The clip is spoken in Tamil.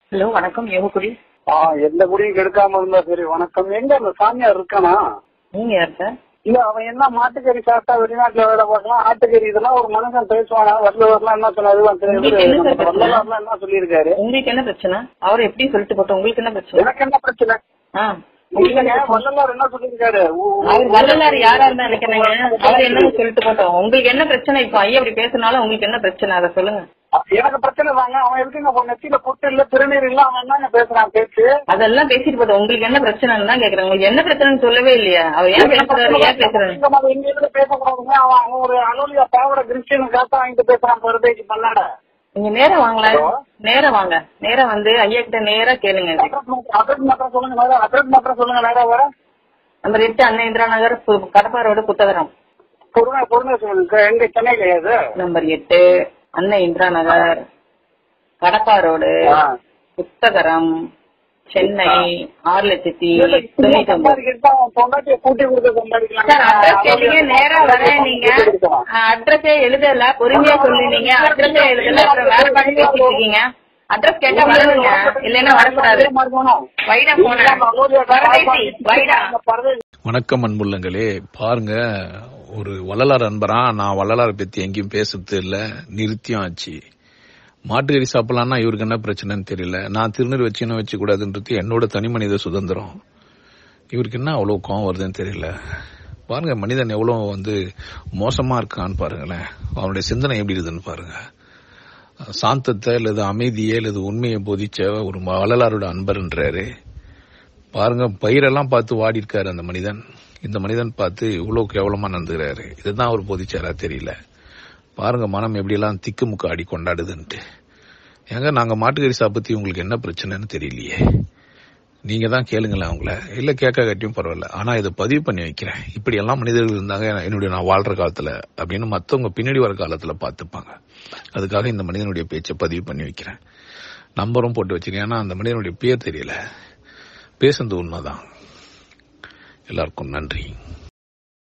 ஹலோ வணக்கம் யோகக்குடி ஆ எந்த குடியும் கெடுக்காம இருந்தா சரி வணக்கம் எங்க அந்த சாமியார் இருக்கானா நீங்க யார் சார் இல்ல அவன் என்ன மாட்டுக்கறி சாப்பிட்டா வெளிநாட்டுல வேலை பார்க்கலாம் ஆட்டுக்கறி இதெல்லாம் ஒரு மனுஷன் பேசுவானா வள்ளுவர்லாம் என்ன சொன்னாரு உங்களுக்கு என்ன சார் பிரச்சனை? வள்ளலார்லாம் என்ன சொல்லியிருக்காரு உங்களுக்கு என்ன பிரச்சனை அவர் எப்படி சொல்லிட்டு போட்டோம் உங்களுக்கு என்ன பிரச்சனை எனக்கு என்ன பிரச்சனை ஆ உங்களுக்கு என்ன இல்லைங்க, பிரச்சனை? வள்ளலார் என்ன சொல்லியிருக்காரு ஊ- ஊ- அவர் வள்ளலார் யாரா இருந்தா எனக்கு என்னங்க அவர் என்ன சொல்லிட்டு போட்டோம் உங்களுக்கு என்ன பிரச்சனை இப்போ ஐயா இப்படி பேசுனாலும் உங்களுக்கு என்ன பிரச்சனை அதை சொல்லுங்க எனக்கு பிரச்சனை தாங்க அவன் எதுக்குங்க இப்ப நெத்தியில பொட்டு இல்ல திருநீர் இல்ல அவன் என்னங்க பேசுறான் பேச்சு அதெல்லாம் பேசிட்டு போட்டோம் உங்களுக்கு என்ன பிரச்சனைன்னு தான் கேக்குறேன் உங்களுக்கு என்ன பிரச்சனைன்னு சொல்லவே இல்லையா அவர் ஏன் பேசுறாரு ஏன் பேசுறாரு இந்த மாதிரி இங்க இருந்து பேசக்கூடாதுங்க அவன் அவன் ஒரு அலுவலியா பாவட கிறிஸ்டியன் காத்தா வாங்கிட்டு பேசுறான் பருதைக்கு பண்ணாட நீங்க நேரா வாங்கல ஹலோ? நேரா வாங்க நேரா வந்து ஐயா கிட்ட நேரா கேளுங்க அட்ரஸ் மாத்திரம் சொல்லுங்க மேடம் அட்ரஸ் மாத்திரம் சொல்லுங்க நேரம் வர நம்ம எட்டு அண்ணா இந்திரா நகர் பு- கடப்பா ரோடு புத்தகரம் பொறுமை பொறுமை சொல்லுங்க எங்க சென்னையில அது நம்பர் எட்டு அன்னை இந்திரா நகர் கடப்பா ரோடு ஆ. புத்தகரம் சென்னை ஆறு லட்சத்தி இல்ல, இப்படி தொண்ணூத்தி ஒன்பது சம்பாதிக்கிட்டா அவன் பொண்டாட்டியை கூட்டி கொடுத்து சம்பாதிக்கலாம். சார் அட்ரஸ் கேட்டீங்க நேரா வரேன் நீங்க அட்ரஸே எழுதல பொறுமையா சொல்லினீங்க அட்ரஸே எழுதல அப்புறம் வேற மாதிரி பேசிட்டு இருக்கீங்க அட்ரஸ் கேட்டா வரணுங்க இல்லைன்னா வரக்கூடாது அதே மாதிரி வேணும். வைடா போன அலுவலியா பரதேசி வைடா பரதேசி. வணக்கம் அன்புள்ளங்களே பாருங்க ஒரு வள்ளலார் அன்பரா நான் வள்ளலார் பத்தி எங்கேயும் பேசுறது இல்ல நிறுத்தியம் ஆச்சு மாட்டுக்கறி சாப்பிடலாம்னா இவருக்கு என்ன பிரச்சனைன்னு தெரியல நான் திருநீர் வச்சு என்ன வச்சு கூடாதுன்றது என்னோட தனி மனித சுதந்திரம் இவருக்கு என்ன அவ்வளவு கோவம் வருதுன்னு தெரியல பாருங்க மனிதன் எவ்வளவு வந்து மோசமா இருக்கான்னு பாருங்களேன் அவனுடைய சிந்தனை எப்படி இருக்குதுன்னு பாருங்க சாந்தத்தை அல்லது அமைதியை அல்லது உண்மையை போதிச்ச ஒரு வள்ளலாரோட அன்பர்ன்றாரு பாருங்க பயிரெல்லாம் பார்த்து வாடி இருக்காரு அந்த மனிதன் இந்த மனிதன் பார்த்து இவ்வளவு கேவலமா நடந்துக்கிறாரு இதுதான் அவர் போதிச்சாரா தெரியல பாருங்க மனம் எப்படியெல்லாம் திக்குமுக்கு ஆடி கொண்டாடுதுன்ட்டு ஏங்க நாங்க மாட்டுக்கறி சாப்பிட்டு உங்களுக்கு என்ன பிரச்சனைன்னு தெரியலையே நீங்க தான் கேளுங்களேன் அவங்கள இல்ல கேட்க கட்டியும் பரவாயில்ல ஆனா இதை பதிவு பண்ணி வைக்கிறேன் இப்படி எல்லாம் மனிதர்கள் இருந்தாங்க என்னுடைய நான் வாழ்ற காலத்துல அப்படின்னு மத்தவங்க பின்னாடி வர காலத்துல பார்த்துப்பாங்க அதுக்காக இந்த மனிதனுடைய பேச்சை பதிவு பண்ணி வைக்கிறேன் நம்பரும் போட்டு வச்சிருக்கேன் ஏன்னா அந்த மனிதனுடைய பேர் தெரியல பேசுனது உண்மைதான் எல்லாருக்கும் நன்றி